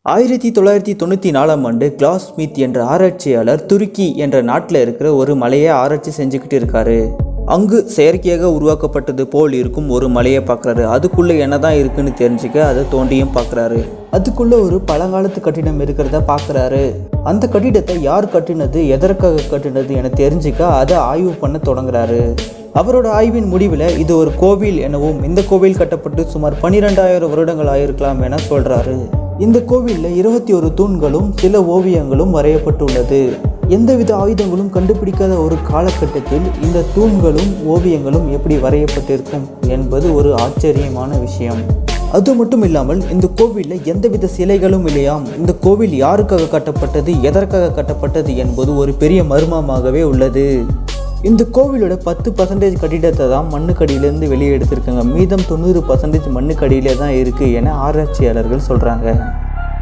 ஆயிரத்தி தொள்ளாயிரத்தி தொண்ணூற்றி நாலாம் ஆண்டு கிளாஸ் ஸ்மித் என்ற ஆராய்ச்சியாளர் துருக்கி என்ற நாட்டில் இருக்கிற ஒரு மலையை ஆராய்ச்சி செஞ்சுக்கிட்டு இருக்காரு அங்கு செயற்கையாக உருவாக்கப்பட்டது போல் இருக்கும் ஒரு மலையை பார்க்குறாரு அதுக்குள்ளே என்னதான் இருக்குன்னு தெரிஞ்சுக்க அதை தோண்டியும் பார்க்குறாரு அதுக்குள்ளே ஒரு பழங்காலத்து கட்டிடம் இருக்கிறத பார்க்குறாரு அந்த கட்டிடத்தை யார் கட்டினது எதற்காக கட்டினது என தெரிஞ்சுக்க அதை ஆய்வு பண்ண தொடங்குறாரு அவரோட ஆய்வின் முடிவில் இது ஒரு கோவில் எனவும் இந்த கோவில் கட்டப்பட்டு சுமார் பன்னிரெண்டாயிரம் வருடங்கள் ஆயிருக்கலாம் என சொல்றாரு இந்த கோவிலில் இருபத்தி ஒரு தூண்களும் சில ஓவியங்களும் வரையப்பட்டுள்ளது எந்தவித ஆயுதங்களும் கண்டுபிடிக்காத ஒரு காலகட்டத்தில் இந்த தூண்களும் ஓவியங்களும் எப்படி வரையப்பட்டிருக்கும் என்பது ஒரு ஆச்சரியமான விஷயம் அது மட்டும் இல்லாமல் இந்த கோவிலில் எந்தவித சிலைகளும் இல்லையாம் இந்த கோவில் யாருக்காக கட்டப்பட்டது எதற்காக கட்டப்பட்டது என்பது ஒரு பெரிய மர்மமாகவே உள்ளது இந்த கோவிலோட பத்து பர்சன்டேஜ் கட்டிடத்தை தான் மண்ணுக்கடியிலேருந்து வெளியே எடுத்திருக்காங்க மீதம் தொண்ணூறு பர்சன்டேஜ் மண்ணுக்கடியிலே தான் இருக்குது என ஆராய்ச்சியாளர்கள் சொல்கிறாங்க